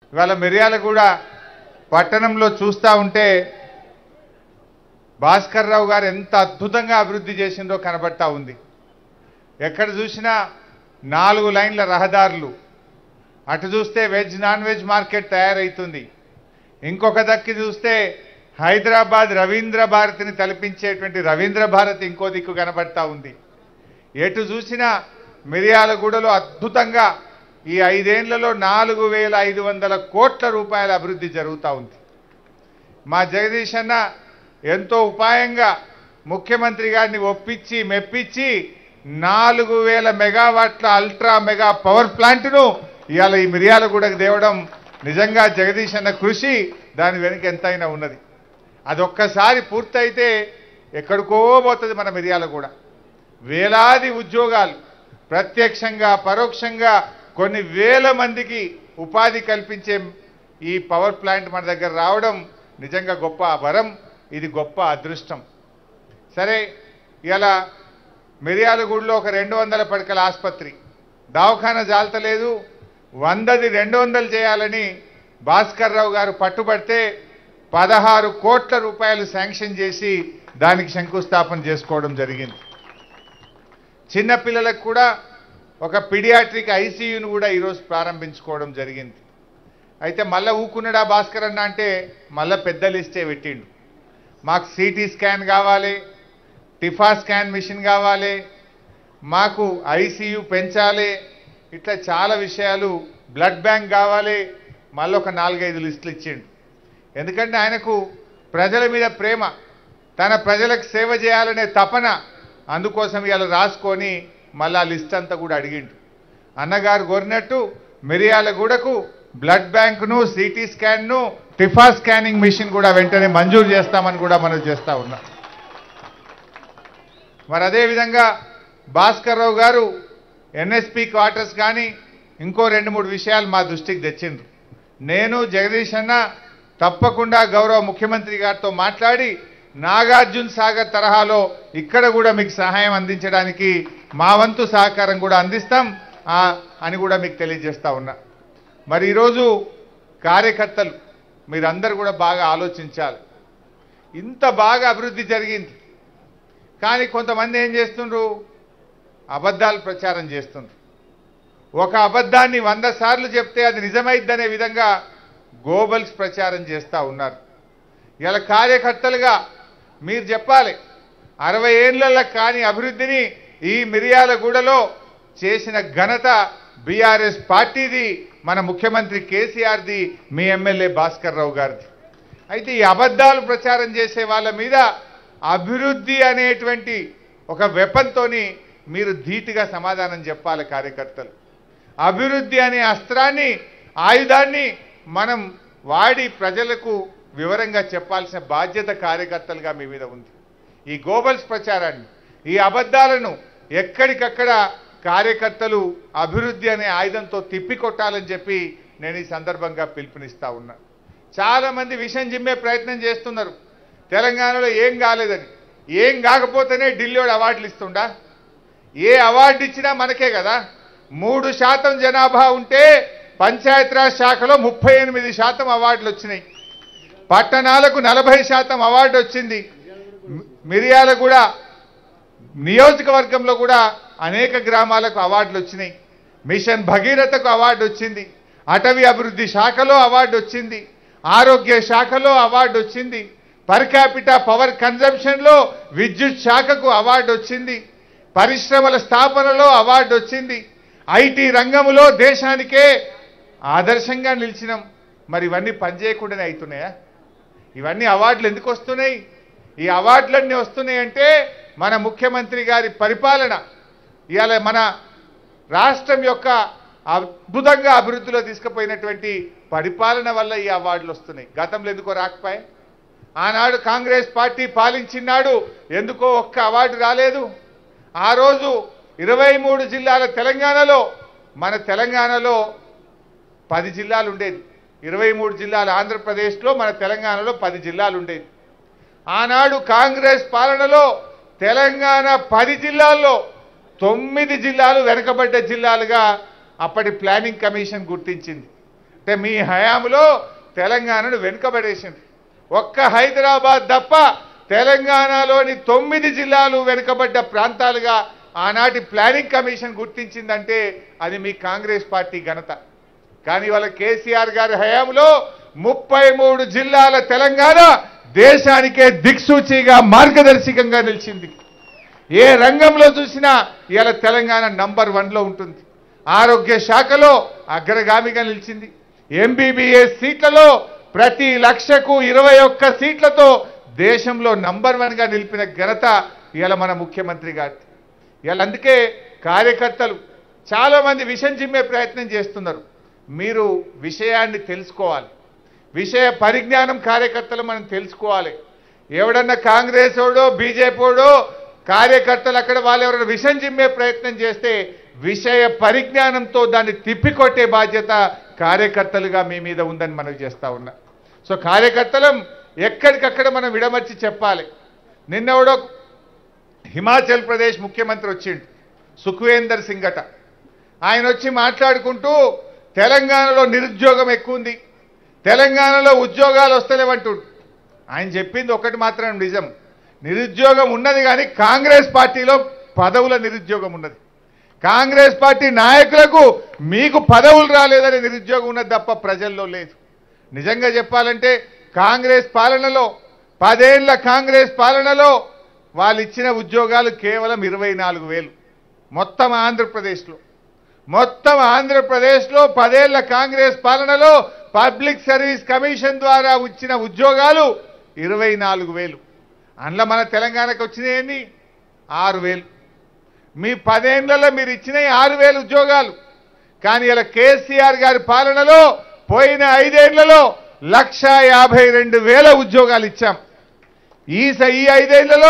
ఇవాళ మిర్యాలగూడ పట్టణంలో చూస్తూ ఉంటే భాస్కర్ రావు గారు ఎంత అద్భుతంగా అభివృద్ధి చేసిందో కనబడతా ఉంది ఎక్కడ చూసినా నాలుగు లైన్ల రహదారులు అటు చూస్తే వెజ్ నాన్ వెజ్ మార్కెట్ తయారవుతుంది ఇంకొక దక్కి చూస్తే హైదరాబాద్ రవీంద్ర భారతిని తలపించేటువంటి రవీంద్ర భారతి ఇంకో దిక్కు కనబడతా ఉంది ఎటు చూసినా మిర్యాలగూడలో అద్భుతంగా ఈ ఐదేళ్లలో నాలుగు వేల ఐదు వందల కోట్ల రూపాయల అభివృద్ధి జరుగుతూ ఉంది మా జగదీష్ అన్న ఎంతో ఉపాయంగా ముఖ్యమంత్రి గారిని ఒప్పించి మెప్పించి నాలుగు వేల మెగావాట్ల అల్ట్రా మెగా పవర్ ప్లాంట్ను ఇవాళ ఈ మిర్యాలగూడకు తేవడం నిజంగా జగదీష్ అన్న కృషి దాని వెనుక ఎంతైనా ఉన్నది అదొక్కసారి పూర్తయితే ఎక్కడికో పోతుంది మన మిర్యాలగూడ వేలాది ఉద్యోగాలు ప్రత్యక్షంగా పరోక్షంగా కొన్ని వేల మందికి ఉపాధి కల్పించే ఈ పవర్ ప్లాంట్ మన దగ్గర రావడం నిజంగా గొప్ప వరం ఇది గొప్ప అదృష్టం సరే ఇలా మిర్యాలగూడలో ఒక రెండు వందల పడకల ఆసుపత్రి దవాఖాన జాలతలేదు వందది రెండు వందలు చేయాలని భాస్కర్ రావు గారు పట్టుబడితే పదహారు కోట్ల రూపాయలు శాంక్షన్ చేసి దానికి శంకుస్థాపన చేసుకోవడం జరిగింది చిన్నపిల్లలకు కూడా ఒక పిడియాట్రిక్ ఐసీయూను కూడా ఈరోజు ప్రారంభించుకోవడం జరిగింది అయితే మళ్ళీ ఊకున్నాడా భాస్కర్ అన్న అంటే మళ్ళీ పెద్ద లిస్టే పెట్టిండు మాకు సిటీ స్కాన్ కావాలి టిఫా స్కాన్ మిషన్ కావాలి మాకు ఐసీయూ పెంచాలి ఇట్లా చాలా విషయాలు బ్లడ్ బ్యాంక్ కావాలి మళ్ళీ ఒక నాలుగైదు లిస్టులు ఇచ్చిండు ఎందుకంటే ఆయనకు ప్రజల మీద ప్రేమ తన ప్రజలకు సేవ చేయాలనే తపన అందుకోసం ఇలా రాసుకొని మళ్ళీ ఆ లిస్ట్ అంతా కూడా అడిగిండు అన్నగారు కోరినట్టు మిరియాలగూడకు బ్లడ్ బ్యాంకును సిటీ స్కాన్ను టిఫా స్కానింగ్ మిషన్ కూడా వెంటనే మంజూరు చేస్తామని కూడా మనం చేస్తా ఉన్నాం మరి అదేవిధంగా భాస్కర్ రావు గారు ఎన్ఎస్పి క్వార్టర్స్ కానీ ఇంకో రెండు మూడు విషయాలు మా దృష్టికి తెచ్చిండ్రు నేను జగదీష్ అన్న తప్పకుండా గౌరవ ముఖ్యమంత్రి గారితో మాట్లాడి నాగార్జున సాగర్ తరహాలో ఇక్కడ కూడా మీకు సహాయం అందించడానికి మా వంతు సహకారం కూడా అందిస్తాం ఆ, అని కూడా మీకు తెలియజేస్తా ఉన్నా మరి ఈరోజు కార్యకర్తలు మీరందరూ కూడా బాగా ఆలోచించాలి ఇంత బాగా అభివృద్ధి జరిగింది కానీ కొంతమంది ఏం చేస్తుండ్రు అబద్ధాలు ప్రచారం చేస్తుండ్రు ఒక అబద్ధాన్ని వంద సార్లు చెప్తే అది నిజమైద్దనే విధంగా గోబల్స్ ప్రచారం చేస్తూ ఉన్నారు ఇలా కార్యకర్తలుగా మీరు చెప్పాలి అరవై ఏళ్ళ కాని అభివృద్ధిని ఈ మిరియాలగూడలో చేసిన ఘనత బీఆర్ఎస్ పార్టీది మన ముఖ్యమంత్రి కేసీఆర్ది మీ ఎమ్మెల్యే భాస్కర్ రావు గారిది అయితే ఈ అబద్ధాలు ప్రచారం చేసే వాళ్ళ మీద అభివృద్ధి అనేటువంటి ఒక వెపన్తోని మీరు ధీటుగా సమాధానం చెప్పాలి కార్యకర్తలు అభివృద్ధి అనే అస్త్రాన్ని ఆయుధాన్ని మనం వాడి ప్రజలకు వివరంగా చెప్పాల్సిన బాధ్యత కార్యకర్తలుగా మీ మీద ఉంది ఈ గోబల్స్ ప్రచారాన్ని ఈ అబద్ధాలను ఎక్కడికక్కడ కార్యకర్తలు అభివృద్ధి అనే ఆయుధంతో తిప్పికొట్టాలని చెప్పి నేను ఈ సందర్భంగా పిలుపునిస్తా ఉన్నా చాలా మంది విషయం జిమ్మే ప్రయత్నం చేస్తున్నారు తెలంగాణలో ఏం కాలేదని ఏం కాకపోతేనే ఢిల్లీలో అవార్డులు ఇస్తుండా ఏ అవార్డు ఇచ్చినా మనకే కదా మూడు శాతం జనాభా ఉంటే పంచాయతీరాజ్ శాఖలో ముప్పై ఎనిమిది శాతం అవార్డులు వచ్చినాయి పట్టణాలకు నలభై శాతం అవార్డు వచ్చింది మిరియాల కూడా నియోజకవర్గంలో కూడా అనేక గ్రామాలకు అవార్డులు వచ్చినాయి మిషన్ భగీరథకు అవార్డు వచ్చింది అటవీ అభివృద్ధి శాఖలో అవార్డు వచ్చింది ఆరోగ్య శాఖలో అవార్డు వచ్చింది పర్ క్యాపిటా పవర్ కన్జంప్షన్లో విద్యుత్ శాఖకు అవార్డు వచ్చింది పరిశ్రమల స్థాపనలో అవార్డు వచ్చింది ఐటీ రంగంలో దేశానికే ఆదర్శంగా నిలిచినాం మరి ఇవన్నీ పనిచేయకుండానే అవుతున్నాయా ఇవన్నీ అవార్డులు ఎందుకు వస్తున్నాయి ఈ అవార్డులన్నీ వస్తున్నాయంటే మన ముఖ్యమంత్రి గారి పరిపాలన ఇవాళ మన రాష్ట్రం యొక్క అద్భుతంగా అభివృద్ధిలో తీసుకుపోయినటువంటి పరిపాలన వల్ల ఈ అవార్డులు వస్తున్నాయి గతంలో ఎందుకో రాకపోయాయి ఆనాడు కాంగ్రెస్ పార్టీ పాలించినాడు ఎందుకో ఒక్క అవార్డు రాలేదు ఆ రోజు ఇరవై మూడు జిల్లాల తెలంగాణలో మన తెలంగాణలో పది జిల్లాలు ఉండేది ఇరవై మూడు జిల్లాలు ఆంధ్రప్రదేశ్లో మన తెలంగాణలో పది జిల్లాలు ఉండేది ఆనాడు కాంగ్రెస్ పాలనలో తెలంగాణ పది జిల్లాల్లో తొమ్మిది జిల్లాలు వెనుకబడ్డ జిల్లాలుగా అప్పటి ప్లానింగ్ కమిషన్ గుర్తించింది అంటే మీ హయాంలో తెలంగాణను వెనుకబడేసింది ఒక్క హైదరాబాద్ తప్ప తెలంగాణలోని తొమ్మిది జిల్లాలు వెనుకబడ్డ ప్రాంతాలుగా ఆనాటి ప్లానింగ్ కమిషన్ గుర్తించిందంటే అది మీ కాంగ్రెస్ పార్టీ ఘనత కానీ వాళ్ళ కేసీఆర్ గారి హయాంలో ముప్పై మూడు జిల్లాల తెలంగాణ దేశానికే దిక్సూచిగా మార్గదర్శకంగా నిలిచింది ఏ రంగంలో చూసినా ఇవాళ తెలంగాణ నంబర్ వన్లో ఉంటుంది ఆరోగ్య శాఖలో అగ్రగామిగా నిలిచింది ఎంబీబీఎస్ సీట్లలో ప్రతి లక్షకు ఇరవై ఒక్క సీట్లతో దేశంలో నంబర్ వన్గా నిలిపిన ఘనత ఇవాళ మన ముఖ్యమంత్రి గారి ఇవాళ అందుకే కార్యకర్తలు చాలా మంది విషం చిమ్మే ప్రయత్నం చేస్తున్నారు మీరు విషయాన్ని తెలుసుకోవాలి విషయ పరిజ్ఞానం కార్యకర్తలు మనం తెలుసుకోవాలి ఎవడన్నా కాంగ్రెస్ వాడో బీజేపీ వాడో కార్యకర్తలు అక్కడ వాళ్ళు ఎవరైనా విషం చిమ్మే ప్రయత్నం చేస్తే విషయ పరిజ్ఞానంతో దాన్ని తిప్పికొట్టే బాధ్యత కార్యకర్తలుగా మీ మీద ఉందని మనకు చేస్తా ఉన్నా సో కార్యకర్తలం ఎక్కడికక్కడ మనం విడమర్చి చెప్పాలి నిన్నెవడో హిమాచల్ ప్రదేశ్ ముఖ్యమంత్రి వచ్చిండు సుఖ్వేందర్ సింగ్ అట ఆయన వచ్చి మాట్లాడుకుంటూ తెలంగాణలో నిరుద్యోగం ఎక్కువ ఉంది తెలంగాణలో ఉద్యోగాలు వస్తలేవంటుండు ఆయన చెప్పింది ఒకటి మాత్రం నిజం నిరుద్యోగం ఉన్నది కానీ కాంగ్రెస్ పార్టీలో పదవుల నిరుద్యోగం ఉన్నది కాంగ్రెస్ పార్టీ నాయకులకు మీకు పదవులు రాలేదని నిరుద్యోగం ఉన్నది తప్ప ప్రజల్లో లేదు నిజంగా చెప్పాలంటే కాంగ్రెస్ పాలనలో పదేళ్ల కాంగ్రెస్ పాలనలో వాళ్ళు ఇచ్చిన ఉద్యోగాలు కేవలం ఇరవై నాలుగు వేలు మొత్తం ఆంధ్రప్రదేశ్లో మొత్తం ఆంధ్రప్రదేశ్లో పదేళ్ల కాంగ్రెస్ పాలనలో పబ్లిక్ సర్వీస్ కమిషన్ ద్వారా ఇచ్చిన ఉద్యోగాలు ఇరవై నాలుగు వేలు అందులో మన తెలంగాణకు వచ్చినాయని ఆరు వేలు మీ పదేళ్లలో మీరు ఇచ్చినవి ఆరు వేలు ఉద్యోగాలు కానీ ఇలా కేసీఆర్ గారి పాలనలో పోయిన ఐదేళ్లలో లక్ష యాభై రెండు వేల ఉద్యోగాలు ఇచ్చాం ఈ స- ఈ ఐదేళ్లలో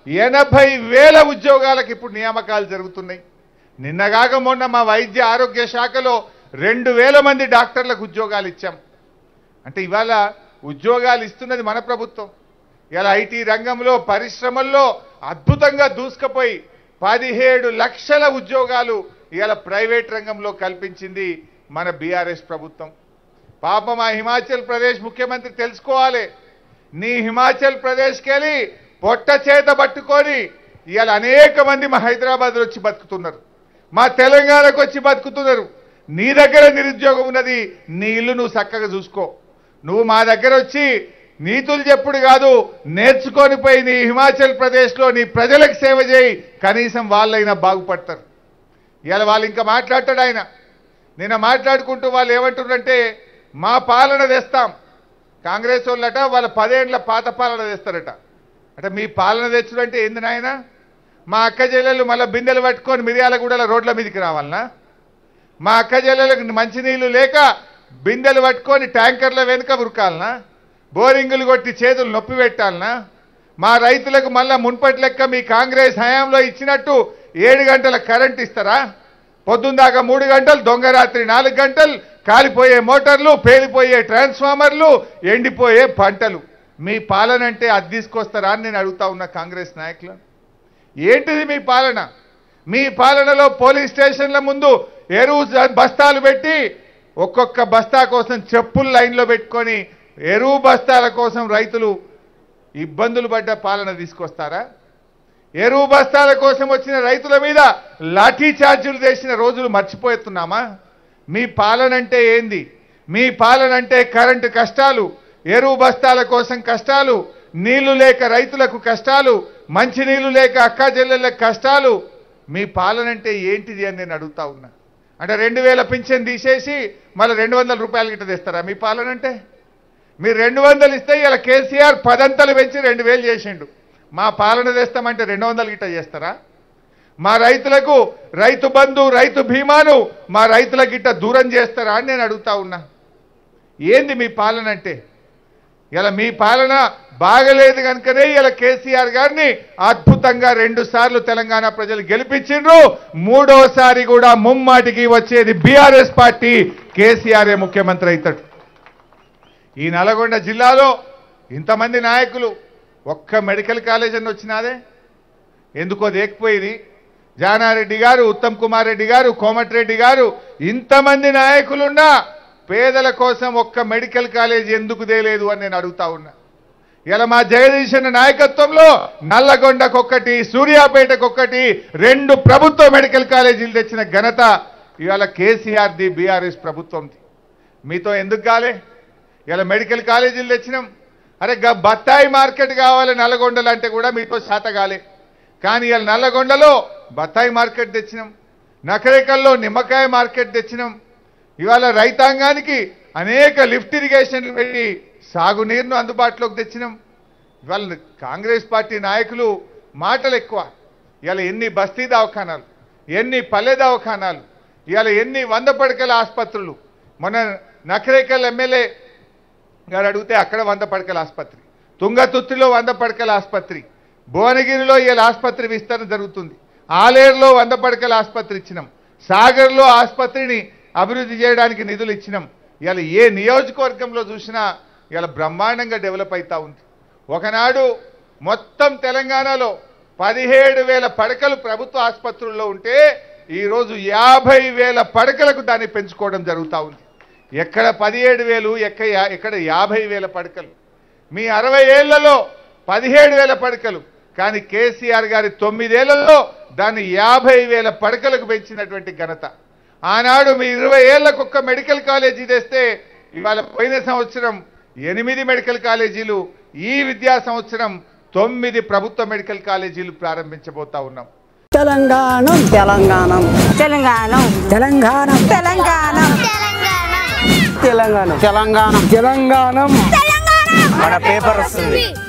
ఎనభై వేల ఉద్యోగాలకు ఇప్పుడు నియామకాలు జరుగుతున్నాయి నిన్నగాక మొన్న మా వైద్య ఆరోగ్య శాఖలో రెండు వేల మంది డాక్టర్లకు ఉద్యోగాలు ఇచ్చాం అంటే ఇవాళ ఉద్యోగాలు ఇస్తున్నది మన ప్రభుత్వం ఇలా ఐటీ రంగంలో పరిశ్రమల్లో అద్భుతంగా దూసుకుపోయి పదిహేడు లక్షల ఉద్యోగాలు ఇవాళ ప్రైవేట్ రంగంలో కల్పించింది మన బీఆర్ఎస్ ప్రభుత్వం పాపం ఆ హిమాచల్ ప్రదేశ్ ముఖ్యమంత్రి తెలుసుకోవాలి నీ హిమాచల్ ప్రదేశ్కి వెళ్ళి పొట్ట చేత పట్టుకొని ఇవాళ అనేక మంది మా హైదరాబాద్ వచ్చి బతుకుతున్నారు మా తెలంగాణకు వచ్చి బతుకుతున్నారు నీ దగ్గర నిరుద్యోగం ఉన్నది నీ ఇల్లు నువ్వు చక్కగా చూసుకో నువ్వు మా దగ్గర వచ్చి నీతులు చెప్పుడు కాదు నేర్చుకొని పోయి నీ హిమాచల్ ప్రదేశ్లో నీ ప్రజలకు సేవ చేయి కనీసం వాళ్ళైనా బాగుపడతారు ఇవాళ వాళ్ళు ఇంకా మాట్లాడతాడు ఆయన నిన్న మాట్లాడుకుంటూ వాళ్ళు ఏమంటున్నారంటే మా పాలన తెస్తాం కాంగ్రెస్ వాళ్ళట వాళ్ళ పదేండ్ల పాత పాలన తెస్తారట అంటే మీ పాలన తెచ్చుడు అంటే ఏంది నాయన మా అక్క చెల్లెలు మళ్ళీ బిందెలు పట్టుకొని మిర్యాలగూడల రోడ్ల మీదకి రావాలనా మా అక్క చెల్లెలకు మంచినీళ్ళు లేక బిందెలు పట్టుకొని ట్యాంకర్ల వెనుక ఉరకాలనా బోరింగులు కొట్టి చేతులు నొప్పి పెట్టాలనా మా రైతులకు మళ్ళా మున్పటి లెక్క మీ కాంగ్రెస్ హయాంలో ఇచ్చినట్టు ఏడు గంటల కరెంట్ ఇస్తారా పొద్దుందాకా మూడు గంటలు దొంగ రాత్రి నాలుగు గంటలు కాలిపోయే మోటార్లు పేలిపోయే ట్రాన్స్ఫార్మర్లు ఎండిపోయే పంటలు మీ పాలన అంటే అది తీసుకొస్తారా అని నేను అడుగుతా ఉన్నా కాంగ్రెస్ నాయకులను ఏంటిది మీ పాలన మీ పాలనలో పోలీస్ స్టేషన్ల ముందు ఎరువు జ- బస్తాలు పెట్టి ఒక్కొక్క బస్తా కోసం చెప్పులు లైన్లో పెట్టుకొని ఎరువు బస్తాల కోసం రైతులు ఇబ్బందులు పడ్డ పాలన తీసుకొస్తారా ఎరువు బస్తాల కోసం వచ్చిన రైతుల మీద లాఠీ చార్జీలు చేసిన రోజులు మర్చిపోతున్నామా మీ పాలన అంటే ఏంది మీ పాలన అంటే కరెంటు కష్టాలు ఎరువు బస్తాల కోసం కష్టాలు నీళ్లు లేక రైతులకు కష్టాలు మంచి నీళ్లు లేక అక్కా చెల్లెళ్ళకి కష్టాలు మీ పాలన అంటే ఏంటిది అని నేను అడుగుతా ఉన్నా అంటే రెండు వేల పింఛన్ తీసేసి మళ్ళీ రెండు వందల రూపాయలు గిట్ట తెస్తారా మీ పాలన అంటే మీరు రెండు వందలు ఇస్తే ఇలా కేసీఆర్ పదంతలు పెంచి రెండు వేలు చేసిండు మా పాలన తెస్తామంటే రెండు వందలు గిట్ట చేస్తారా మా రైతులకు రైతు బంధు రైతు బీమాను మా రైతుల గిట్ట దూరం చేస్తారా అని నేను అడుగుతా ఉన్నా ఏంది మీ పాలన అంటే ఇలా మీ పాలన బాగలేదు కనుకనే ఇలా కేసీఆర్ గారిని అద్భుతంగా రెండు సార్లు తెలంగాణ ప్రజలు గెలిపించిండ్రు మూడోసారి కూడా ముమ్మాటికి వచ్చేది బీఆర్ఎస్ పార్టీ కేసీఆర్ ముఖ్యమంత్రి అవుతాడు ఈ నల్గొండ జిల్లాలో ఇంతమంది నాయకులు ఒక్క మెడికల్ కాలేజ్ అని వచ్చినాదే ఎందుకో దేకపోయింది జానారెడ్డి గారు ఉత్తమ్ కుమార్ రెడ్డి గారు కోమటిరెడ్డి గారు ఇంతమంది నాయకులున్నా పేదల కోసం ఒక్క మెడికల్ కాలేజ్ ఎందుకు దేలేదు అని నేను అడుగుతా ఉన్నా ఇలా మా జగదీశ్ అన్న నాయకత్వంలో నల్లగొండకొక్కటి సూర్యాపేటకొక్కటి రెండు ప్రభుత్వ మెడికల్ కాలేజీలు తెచ్చిన ఘనత ఇవాళ కేసీఆర్ది బీఆర్ఎస్ ప్రభుత్వంది మీతో ఎందుకు కాలే ఇలా మెడికల్ కాలేజీలు తెచ్చినాం అరే గా బత్తాయి మార్కెట్ కావాలి నల్లగొండలు అంటే కూడా మీతో శాత కాలే కానీ ఇలా నల్లగొండలో బత్తాయి మార్కెట్ తెచ్చినాం నకరేకల్లో నిమ్మకాయ మార్కెట్ తెచ్చినాం ఇవాళ రైతాంగానికి అనేక లిఫ్ట్ ఇరిగేషన్లు పెట్టి సాగునీరును అందుబాటులోకి తెచ్చినాం ఇవాళ కాంగ్రెస్ పార్టీ నాయకులు మాటలు ఎక్కువ ఇవాళ ఎన్ని బస్తీ దవాఖానాలు ఎన్ని పల్లె దవాఖానాలు ఇవాళ ఎన్ని వంద పడకల ఆసుపత్రులు మొన్న నకరేకల్ ఎమ్మెల్యే గారు అడిగితే అక్కడ వంద పడకల ఆసుపత్రి తుంగతుర్తిలో వంద పడకల ఆసుపత్రి భువనగిరిలో ఇవాళ ఆసుపత్రి విస్తరణ జరుగుతుంది ఆలేరులో వంద పడకల ఆసుపత్రి ఇచ్చినాం సాగర్లో ఆసుపత్రిని అభివృద్ధి చేయడానికి నిధులు ఇచ్చినాం ఇవాళ ఏ నియోజకవర్గంలో చూసినా ఇవాళ బ్రహ్మాండంగా డెవలప్ అవుతా ఉంది ఒకనాడు మొత్తం తెలంగాణలో పదిహేడు వేల పడకలు ప్రభుత్వ ఆసుపత్రుల్లో ఉంటే ఈరోజు యాభై వేల పడకలకు దాన్ని పెంచుకోవడం జరుగుతూ ఉంది ఎక్కడ పదిహేడు వేలు ఎక్క ఎక్కడ యాభై వేల పడకలు మీ అరవై ఏళ్లలో పదిహేడు వేల పడకలు కానీ కేసీఆర్ గారి తొమ్మిదేళ్లలో దాన్ని యాభై వేల పడకలకు పెంచినటువంటి ఘనత ఆనాడు మీ ఇరవై ఏళ్లకు ఒక్క మెడికల్ కాలేజీ తెస్తే ఇవాళ పోయిన సంవత్సరం ఎనిమిది మెడికల్ కాలేజీలు ఈ విద్యా సంవత్సరం తొమ్మిది ప్రభుత్వ మెడికల్ కాలేజీలు ప్రారంభించబోతా ఉన్నాం తెలంగాణం తెలంగాణం తెలంగాణ తెలంగాణ తెలంగాణ తెలంగాణ తెలంగాణం తెలంగాణం తెలంగాణ మన పేపర్ వస్తుంది